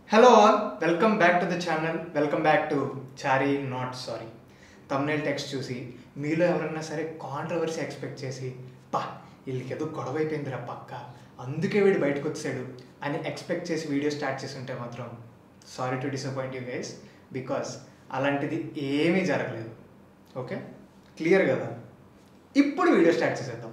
hello all welcome back to the channel welcome back to Chari not sorry thumbnail text చూసి మీలో ఎవరైనా సరే controversy expect చేసి పా వీళ్ళకి ఏదో గొడవ అయిపోయిందిరా పక్క అందుకే వీడు బయటకు వచ్చాడు అని ఎక్స్పెక్ట్ చేసి వీడియో స్టార్ట్ చేసి ఉంటే మాత్రం sorry to disappoint you guys because అలాంటిది ఏమీ జరగలేదు ఓకే క్లియర్ కదా ఇప్పుడు వీడియో స్టార్ట్ చేసేద్దాం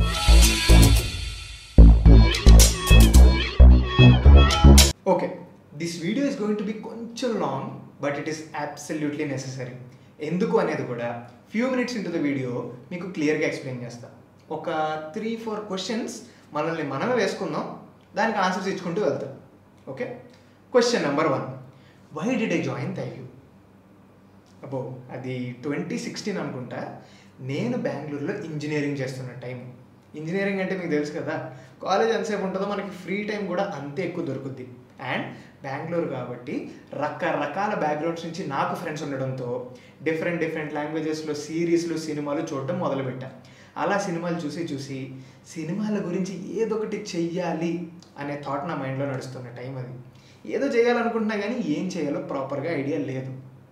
okay this video is going to be కొంచెం long but it is absolutely necessary ఎందుకు అనేది కూడా few minutes into the video మీకు క్లియర్గా ఎక్స్ప్లెయిన్ చేస్తా ఒక త్రీ ఫోర్ క్వశ్చన్స్ మనల్ని మనమే వేసుకుందాం దానికి ఆన్సర్స్ ఇచ్చుకుంటూ వెళ్తాం okay question number one why did I join Thyview అబ్బో అది ట్వంటీ సిక్స్టీన్ అనుకుంటా నేను బెంగళూరులో ఇంజనీరింగ్ చేస్తున్న టైం ఇంజనీరింగ్ అంటే మీకు తెలుసు కదా కాలేజ్ ఎంతసేపు ఉంటుందో మనకి ఫ్రీ టైం కూడా అంతే ఎక్కువ దొరుకుద్ది అండ్ బెంగళూరు కాబట్టి రకరకాల బ్యాక్గ్రౌండ్స్ నుంచి నాకు ఫ్రెండ్స్ ఉండడంతో డిఫరెంట్ డిఫరెంట్ లాంగ్వేజెస్లో సిరీస్లు సినిమాలు చూడడం మొదలుపెట్టా అలా సినిమాలు చూసి చూసి సినిమాల గురించి ఏదో ఒకటి చెయ్యాలి అనే థాట్ నా మైండ్లో నడుస్తున్న టైం అది ఏదో చేయాలనుకుంటున్నా కానీ ఏం చేయాలో ప్రాపర్గా ఐడియా లేదు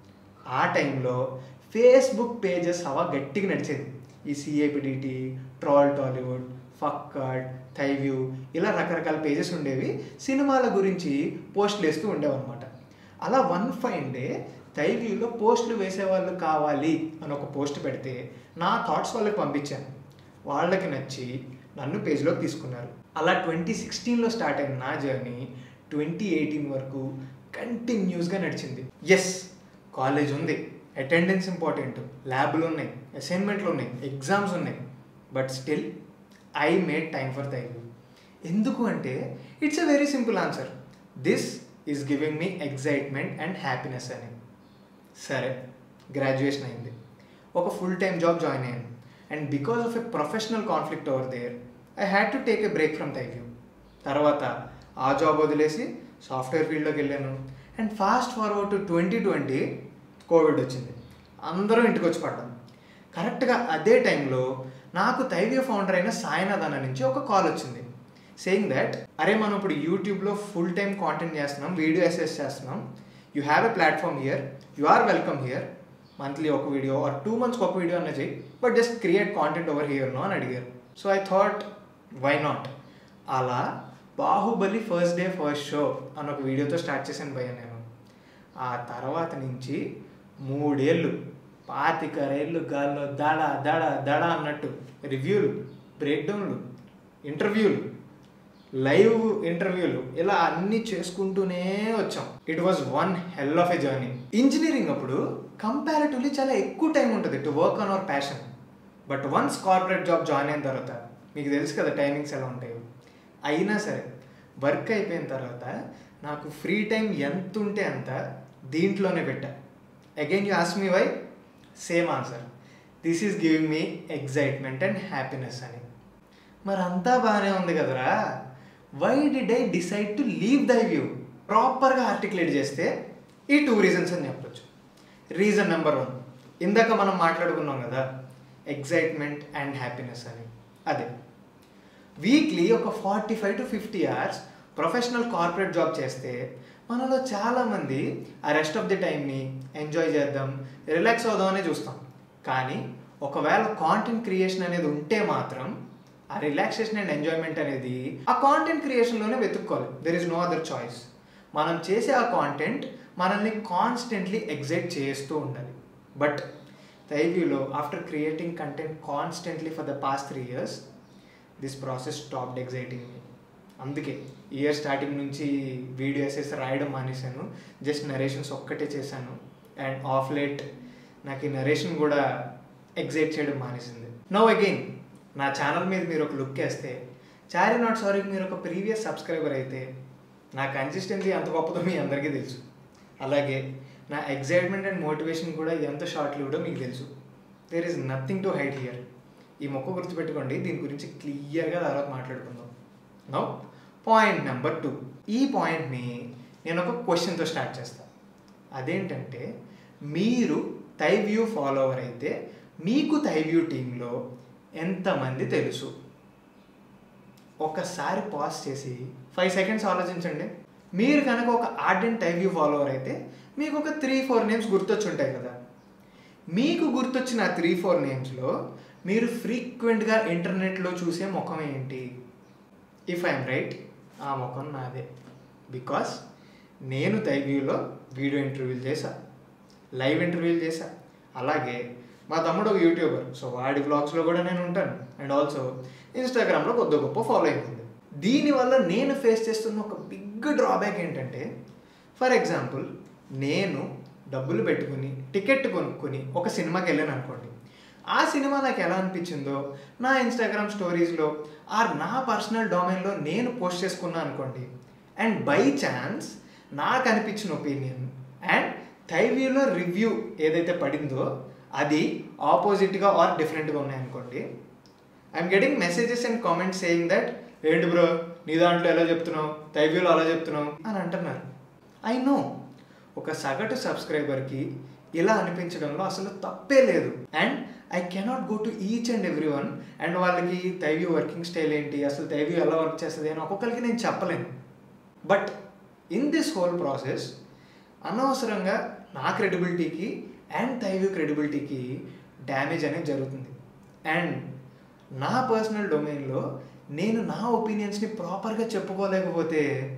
ఆ టైంలో ఫేస్బుక్ పేజెస్ హవా గట్టిగా నడిచేది ఈ సిఏపిడిటి ట్రాల్ టాలీవుడ్ ఫక్కాడ్ థైవ్యూ ఇలా రకరకాల పేజెస్ ఉండేవి సినిమాల గురించి పోస్టులు వేస్తూ ఉండేవన్నమాట అలా వన్ ఫైన్ డే థైవ్యూలో పోస్టులు వేసేవాళ్ళు కావాలి అని ఒక పోస్ట్ పెడితే నా థాట్స్ వాళ్ళకి పంపించాను వాళ్ళకి నచ్చి నన్ను పేజ్లోకి తీసుకున్నారు అలా ట్వంటీ సిక్స్టీన్లో స్టార్ట్ అయిన నా జర్నీ ట్వంటీ ఎయిటీన్ వరకు కంటిన్యూస్గా నడిచింది ఎస్ కాలేజ్ ఉంది అటెండెన్స్ ఇంపార్టెంట్ ల్యాబ్లు ఉన్నాయి అసైన్మెంట్లు ఉన్నాయి ఎగ్జామ్స్ ఉన్నాయి but still I made time for Thyview ఎందుకు అంటే it's a very simple answer this is giving me excitement and happiness అని సరే గ్రాడ్యుయేషన్ అయింది ఒక ఫుల్ టైం జాబ్ జాయిన్ అయ్యాను and because of a professional conflict over there I had to take a break from Thyview తర్వాత ఆ job వదిలేసి software ఫీల్డ్లోకి వెళ్ళాను and fast forward to twenty twenty covid వచ్చింది అందరూ ఇంటికి వచ్చి పడ్డాం కరెక్ట్గా అదే టైంలో నాకు తైవ్య ఫౌండర్ అయిన సాయినాథ్ అన్న నుంచి ఒక కాల్ వచ్చింది సేయింగ్ దట్ అరే మనం ఇప్పుడు యూట్యూబ్లో ఫుల్ టైం కాంటెంట్ చేస్తున్నాం వీడియో ఎస్ఎస్ చేస్తున్నాం you have a platform here you are welcome here monthly ఒక వీడియో ఆర్ టూ మంత్స్కి ఒక వీడియో అన్న చేయి but just create content over here no అని అడిగారు so I thought why not అలా Baahubali first day first show అని ఒక వీడియోతో స్టార్ట్ చేశాను భయ్య నేను ఆ తర్వాత నుంచి మూడేళ్ళు పాతిక రైళ్ళు గాల్లో దడ దడ దడ అన్నట్టు రివ్యూలు బ్రేక్డౌన్లు ఇంటర్వ్యూలు లైవ్ ఇంటర్వ్యూలు ఇలా అన్ని చేసుకుంటూనే వచ్చాం it was one hell of a journey engineering అప్పుడు కంపారిటివ్లీ చాలా ఎక్కువ టైం ఉంటుంది to work on our passion but once corporate job join అయిన తర్వాత మీకు తెలుసు కదా టైమింగ్స్ ఎలా ఉంటాయో అయినా సరే వర్క్ అయిపోయిన తర్వాత నాకు ఫ్రీ టైం ఎంత ఉంటే అంత దీంట్లోనే పెట్టా again you ask me why same answer this is giving me excitement and happiness అని మరి అంతా బాగానే ఉంది కదరా why did I decide to leave Thyview ప్రాపర్గా ఆర్టికులేట్ చేస్తే ఈ టూ రీజన్స్ అని చెప్పొచ్చు రీజన్ నెంబర్ వన్ ఇందాక మనం మాట్లాడుకున్నాం కదా ఎగ్జైట్మెంట్ అండ్ హ్యాపీనెస్ అని అదే వీక్లీ ఒక forty five to fifty hours professional corporate job చేస్తే మనలో చాలామంది ఆ రెస్ట్ ఆఫ్ ది టైంని ఎంజాయ్ చేద్దాం రిలాక్స్ అవుదామనే చూస్తాం కానీ ఒకవేళ కాంటెంట్ క్రియేషన్ అనేది ఉంటే మాత్రం ఆ రిలాక్సేషన్ అండ్ ఎంజాయ్మెంట్ అనేది ఆ కాంటెంట్ క్రియేషన్లోనే వెతుక్కోవాలి there is no other choice మనం చేసే ఆ కాంటెంట్ మనల్ని కాన్స్టెంట్లీ ఎగ్జైట్ చేస్తూ ఉండాలి బట్ తైవ్యూలో after creating content constantly for the past three years this process stopped exciting me అందుకే ఇయర్ స్టార్టింగ్ నుంచి వీడియో ఎస్ఎస్ రాయడం మానేశాను జస్ట్ నరేషన్స్ ఒక్కటే చేశాను అండ్ ఆఫ్ లేట్ నాకు ఈ నరేషన్ కూడా ఎగ్జైట్ చేయడం మానేసింది నో అగైన్ నా ఛానల్ మీద మీరు ఒక లుక్ వేస్తే చారీ నాట్ సారీకి మీరు ఒక ప్రీవియస్ సబ్స్క్రైబర్ అయితే నా కన్సిస్టెన్సీ ఎంత గొప్పదో మీ అందరికీ తెలుసు అలాగే నా ఎగ్జైట్మెంట్ అండ్ మోటివేషన్ కూడా ఎంత షార్ట్ లివ్డో మీకు తెలుసు there is nothing to hide here ఈ మొక్క గుర్తుపెట్టుకోండి దీని గురించి క్లియర్గా తర్వాత మాట్లాడుకుందాం నో పాయింట్ నెంబర్ టూ ఈ పాయింట్ని నేను ఒక క్వశ్చన్తో స్టార్ట్ చేస్తాను అదేంటంటే మీరు థైవ్యూ ఫాలోవర్ అయితే మీకు థైవ్యూ టీంలో ఎంతమంది తెలుసు ఒకసారి పాజ్ చేసి ఫైవ్ సెకండ్స్ ఆలోచించండి మీరు కనుక ఒక ఆర్డెంట్ టైవ్యూ ఫాలోవర్ అయితే మీకు ఒక త్రీ ఫోర్ నేమ్స్ గుర్తొచ్చి ఉంటాయి కదా మీకు గుర్తొచ్చిన ఆ త్రీ ఫోర్ నేమ్స్లో మీరు ఫ్రీక్వెంట్గా ఇంటర్నెట్లో చూసే ముఖం ఏంటి ఇఫ్ ఐఎమ్ రైట్ ఆ ముఖం నాదే బికాస్ నేను తైవ్యూలో వీడియో ఇంటర్వ్యూలు చేశా లైవ్ ఇంటర్వ్యూలు చేశా అలాగే మా తమ్ముడు ఒక యూట్యూబర్ సో వాడి బ్లాగ్స్లో కూడా నేను ఉంటాను అండ్ ఆల్సో ఇన్స్టాగ్రామ్లో కొద్ది గొప్ప ఫాలోయింగ్ ఉంది దీనివల్ల నేను ఫేస్ చేస్తున్న ఒక బిగ్ డ్రాబ్యాక్ ఏంటంటే ఫర్ ఎగ్జాంపుల్ నేను డబ్బులు పెట్టుకుని టికెట్ కొనుక్కొని ఒక సినిమాకి వెళ్ళాను అనుకోండి ఆ సినిమా నాకు ఎలా అనిపించిందో నా ఇన్స్టాగ్రామ్ స్టోరీస్లో ఆర్ నా పర్సనల్ డొమైన్లో నేను పోస్ట్ చేసుకున్నా అనుకోండి అండ్ బై ఛాన్స్ నాకు అనిపించిన ఒపీనియన్ అండ్ థైవ్యూలో రివ్యూ ఏదైతే పడిందో అది ఆపోజిట్గా ఆర్ డిఫరెంట్గా ఉన్నాయనుకోండి I'm getting messages and comments saying that ఏంటి బ్రో నీ దాంట్లో ఎలా చెప్తున్నావు తైవ్యూలో అలా చెప్తున్నావు అని అంటున్నారు ఐ నో ఒక సగటు సబ్స్క్రైబర్కి ఇలా అనిపించడంలో అసలు తప్పే లేదు and I cannot go to each and every one and వాళ్ళకి తైవ్యూ వర్కింగ్ స్టైల్ ఏంటి అసలు తైవ్యూ ఎలా వర్క్ చేస్తుంది అని ఒక్కొక్కరికి నేను చెప్పలేను but in this whole process అనవసరంగా నా క్రెడిబిలిటీకి అండ్ తైవ్యూ క్రెడిబిలిటీకి డ్యామేజ్ అనేది జరుగుతుంది అండ్ నా పర్సనల్ డొమైన్లో నేను నా ఒపీనియన్స్ని ప్రాపర్గా చెప్పుకోలేకపోతే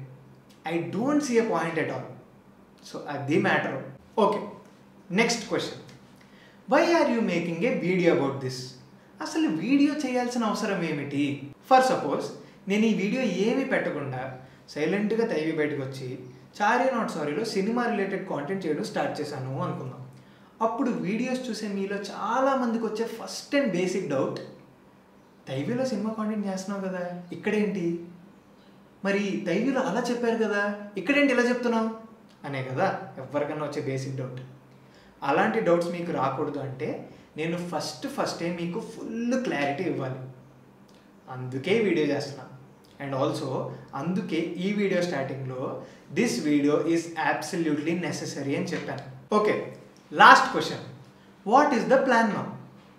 I don't see a point at all so అది matter okay next question why are you making a video about this అసలు వీడియో చేయాల్సిన అవసరం ఏమిటి ఫర్ సపోజ్ నేను ఈ వీడియో ఏమీ పెట్టకుండా సైలెంట్గా తైవి బయటకు వచ్చి చారీ నాట్ సారీలో సినిమా రిలేటెడ్ కాంటెంట్ చేయడం స్టార్ట్ చేశాను అనుకుందాం అప్పుడు వీడియోస్ చూసే మీలో చాలా మందికి వచ్చే ఫస్ట్ అండ్ బేసిక్ డౌట్ తైవీలో సినిమా కాంటెంట్ చేస్తున్నావు కదా ఇక్కడేంటి మరి తైవీలో అలా చెప్పారు కదా ఇక్కడేంటి ఇలా చెప్తున్నావు అనే కదా ఎవరికన్నా వచ్చే బేసిక్ డౌట్ అలాంటి డౌట్స్ మీకు రాకూడదు అంటే నేను ఫస్ట్ ఫస్టే మీకు ఫుల్ క్లారిటీ ఇవ్వాలి అందుకే వీడియో చేస్తున్నాను అండ్ ఆల్సో అందుకే ఈ వీడియో స్టార్టింగ్లో this video is absolutely necessary అని చెప్పాను okay last question what is the plan now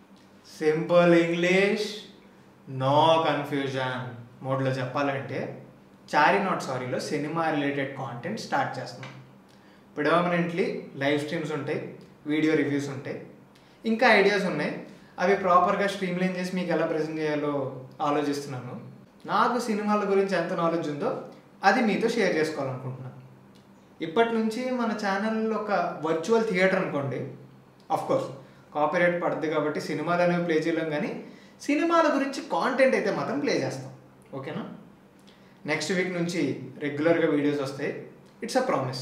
simple English no confusion మోడ్లో చెప్పాలంటే చారీ నాట్ సారీలో సినిమా రిలేటెడ్ కాంటెంట్ స్టార్ట్ చేస్తున్నాం ప్రిడామినెంట్లీ లైవ్ స్ట్రీమ్స్ ఉంటాయి వీడియో రివ్యూస్ ఉంటాయి ఇంకా ఐడియాస్ ఉన్నాయి అవి ప్రాపర్గా స్ట్రీమ్లైన్ చేసి మీకు ఎలా ప్రజెంట్ చేయాలో ఆలోచిస్తున్నాను నాకు సినిమాల గురించి ఎంత నాలెడ్జ్ ఉందో అది మీతో షేర్ చేసుకోవాలనుకుంటున్నాను ఇప్పటి నుంచి మన ఛానల్ ఒక వర్చువల్ థియేటర్ అనుకోండి కోర్స్ కాపీరైట్ పడుతుంది కాబట్టి సినిమాలు అనేవి ప్లే చేయలేం కానీ సినిమాల గురించి కాంటెంట్ అయితే మాత్రం ప్లే చేస్తాం ఓకేనా నెక్స్ట్ వీక్ నుంచి రెగ్యులర్గా వీడియోస్ వస్తాయి ఇట్స్ అ ప్రామిస్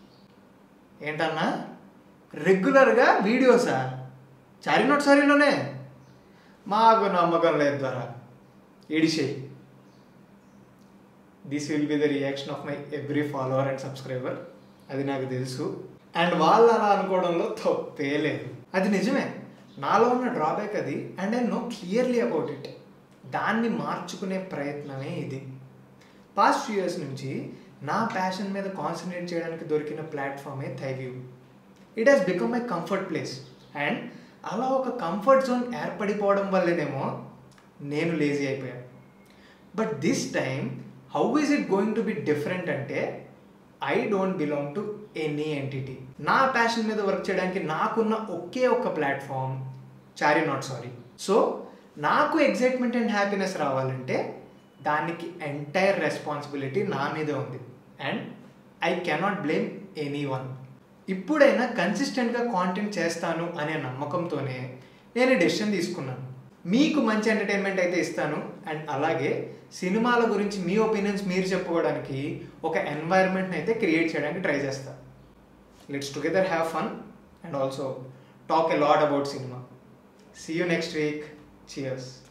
ఏంటన్నా రెగ్యులర్గా వీడియోసా చారి నోట్ సారీలోనే మాకు నమ్మకం లేదు ద్వారా ఏడిసేయి this will be the reaction of my every follower and subscriber అది నాకు తెలుసు అండ్ వాళ్ళు అలా అనుకోవడంలో తప్పే లేదు అది నిజమే నాలో ఉన్న డ్రాబ్యాక్ అది and I know clearly about it దాన్ని మార్చుకునే ప్రయత్నమే ఇది పాస్ట్ ఫ్యూ ఇయర్స్ నుంచి నా ప్యాషన్ మీద కాన్సన్ట్రేట్ చేయడానికి దొరికిన ప్లాట్ఫామే Thyview it has become my comfort place and అలా ఒక కంఫర్ట్ జోన్ ఏర్పడిపోవడం వల్లనేమో నేను లేజీ అయిపోయాను but this time how is it going to be different అంటే I don't belong to any entity నా ప్యాషన్ మీద వర్క్ చేయడానికి నాకున్న ఒకే ఒక్క platform Chari not sorry so నాకు ఎగ్జైట్మెంట్ అండ్ హ్యాపీనెస్ రావాలంటే దానికి ఎంటైర్ రెస్పాన్సిబిలిటీ నా మీదే ఉంది and I cannot blame any one ఇప్పుడైనా కన్సిస్టెంట్గా కాంటెంట్ చేస్తాను అనే నమ్మకంతోనే నేను డెసిషన్ తీసుకున్నాను మీకు మంచి ఎంటర్టైన్మెంట్ అయితే ఇస్తాను అండ్ అలాగే సినిమాల గురించి మీ ఒపీనియన్స్ మీరు చెప్పుకోవడానికి ఒక ఎన్వైరన్మెంట్ని అయితే క్రియేట్ చేయడానికి ట్రై చేస్తాను let's together have fun and also talk a lot about cinema see you next week cheers